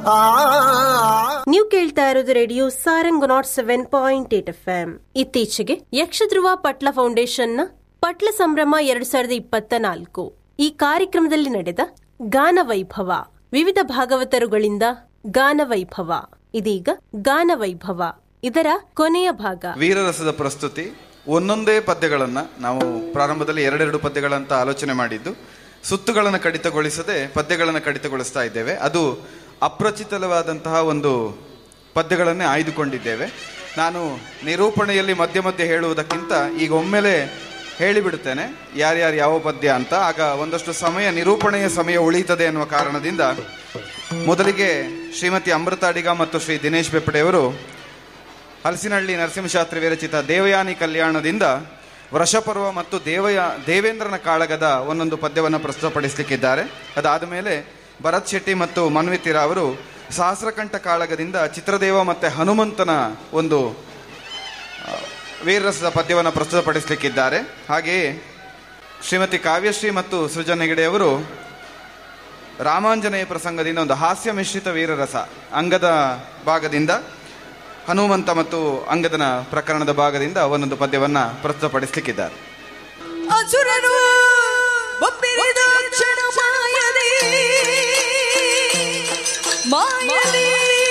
ಆ ನೀವು ಕೇಳ್ತಾ ಇರೋದು radio Sarang nought seven point eight F M ಇತ್ತೀಚೆಗೆ ಯಕ್ಷಧ್ರುವ ಪಟ್ಲ ಫೌಂಡೇಶನ್ನ ಪಟ್ಲ ಸಂಭ್ರಮ ಎರಡ್ ಸಾವಿರದ ಇಪ್ಪತ್ತ ನಾಲ್ಕು ಈ ಕಾರ್ಯಕ್ರಮದಲ್ಲಿ ನಡೆದ ಗಾನ ವೈಭವ ವಿವಿಧ ಭಾಗವತರುಗಳಿಂದ ಗಾನ ವೈಭವ ಇದೀಗ ಗಾನ ವೈಭವ ಇದರ ಕೊನೆಯ ಭಾಗ ವೀರರಸದ ಪ್ರಸ್ತುತಿ ಒಂದೊಂದೇ ಪದ್ಯಗಳನ್ನ ನಾವು ಪ್ರಾರಂಭದಲ್ಲಿ ಎರಡೆರಡು ಪದ್ಯಗಳಂತ ಆಲೋಚನೆ ಮಾಡಿದ್ದು ಸುತ್ತುಗಳನ್ನು ಕಡಿತಗೊಳಿಸದೆ ಪದ್ಯಗಳನ್ನು ಕಡಿತಗೊಳಿಸ್ತಾ ಇದ್ದೇವೆ ಅದು ಅಪ್ರಚಿತವಾದಂತಹ ಒಂದು ಪದ್ಯಗಳನ್ನೇ ಆಯ್ದುಕೊಂಡಿದ್ದೇವೆ ನಾನು ನಿರೂಪಣೆಯಲ್ಲಿ ಮಧ್ಯ ಮಧ್ಯೆ ಹೇಳುವುದಕ್ಕಿಂತ ಈಗ ಒಮ್ಮೆಲೆ ಹೇಳಿಬಿಡುತ್ತೇನೆ ಯಾರ್ಯಾರು ಯಾವ ಪದ್ಯ ಅಂತ ಆಗ ಒಂದಷ್ಟು ಸಮಯ ನಿರೂಪಣೆಯ ಸಮಯ ಉಳಿಯುತ್ತದೆ ಅನ್ನುವ ಕಾರಣದಿಂದ ಮೊದಲಿಗೆ ಶ್ರೀಮತಿ ಅಮೃತಾಡಿಗ ಮತ್ತು ಶ್ರೀ ದಿನೇಶ್ ಬೆಪ್ಪಡೆಯವರು ಹಲಸಿನಹಳ್ಳಿ ನರಸಿಂಹಶಾಸ್ತ್ರಿ ವಿರಚಿತ ದೇವಯಾನಿ ಕಲ್ಯಾಣದಿಂದ ವೃಷಪರ್ವ ಮತ್ತು ದೇವಯ ದೇವೇಂದ್ರನ ಕಾಳಗದ ಒಂದೊಂದು ಪದ್ಯವನ್ನು ಪ್ರಸ್ತುತಪಡಿಸಲಿಕ್ಕಿದ್ದಾರೆ ಅದಾದ ಮೇಲೆ ಭರತ್ ಶೆಟ್ಟಿ ಮತ್ತು ಮನ್ವಿತಿರ ಅವರು ಸಹಸ್ರಕಂಠ ಕಾಳಗದಿಂದ ಚಿತ್ರದೇವ ಮತ್ತು ಹನುಮಂತನ ಒಂದು ಆ, ವೀರರಸದ ಪದ್ಯವನ್ನು ಪ್ರಸ್ತುತಪಡಿಸಲಿಕ್ಕಿದ್ದಾರೆ ಹಾಗೆಯೇ ಶ್ರೀಮತಿ ಕಾವ್ಯಶ್ರೀ ಮತ್ತು ಸೃಜನ್ ಹೆಗಡೆಯವರು ರಾಮಾಂಜನೇಯ ಪ್ರಸಂಗದಿಂದ ಒಂದು ಹಾಸ್ಯ ಮಿಶ್ರಿತ ವೀರರಸ ಅಂಗದ ಭಾಗದಿಂದ ಹನುಮಂತ ಮತ್ತು ಅಂಗದನ ಪ್ರಕರಣದ ಭಾಗದಿಂದ ಒಂದೊಂದು ಪದ್ಯವನ್ನ ಪ್ರಸ್ತುತಪಡಿಸಲಿಕ್ಕಿದ್ದಾರೆ ಅಸುರರು ಒಪ್ಪಿರಿದ ಕ್ಷಣ ಮಾಯದಿ ಮಾಯದಿ